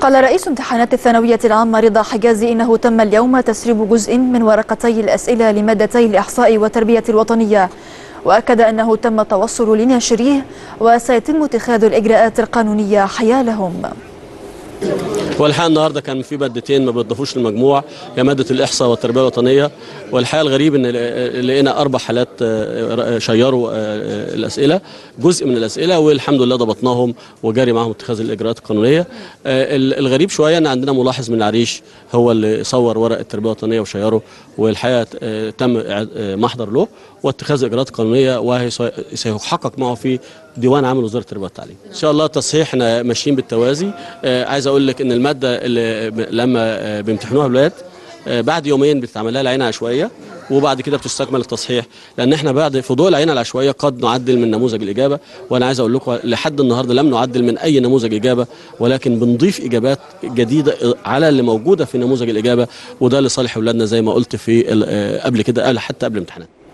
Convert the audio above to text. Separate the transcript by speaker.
Speaker 1: قال رئيس امتحانات الثانوية العامة رضا حجازي إنه تم اليوم تسريب جزء من ورقتي الأسئلة لمادتي الإحصاء والتربية الوطنية وأكد أنه تم التوصل لناشريه وسيتم اتخاذ الإجراءات القانونية حيالهم
Speaker 2: والحقيقه النهارده كان في مادتين ما بيضافوش للمجموع هي ماده الاحصاء والتربيه الوطنيه والحقيقه الغريب ان لقينا اربع حالات شيروا الاسئله جزء من الاسئله والحمد لله ضبطناهم وجاري معاهم اتخاذ الاجراءات القانونيه الغريب شويه ان عندنا ملاحظ من العريش هو اللي صور ورق التربيه الوطنيه وشيره والحقيقه تم محضر له واتخاذ اجراءات قانونيه وهي سيحقق معه في ديوان عام وزاره التربيه والتعليم. ان شاء الله تصحيح احنا ماشيين بالتوازي آه عايز اقول لك ان الماده اللي لما بيمتحنوها الولاد آه بعد يومين بتتعمل لها العينه عشوائيه وبعد كده بتستكمل التصحيح لان احنا بعد في ضوء العينه العشوائيه قد نعدل من نموذج الاجابه وانا عايز اقول لكم لحد النهارده لم نعدل من اي نموذج اجابه ولكن بنضيف اجابات جديده على اللي موجوده في نموذج الاجابه وده لصالح اولادنا زي ما قلت في قبل كده حتى قبل الامتحانات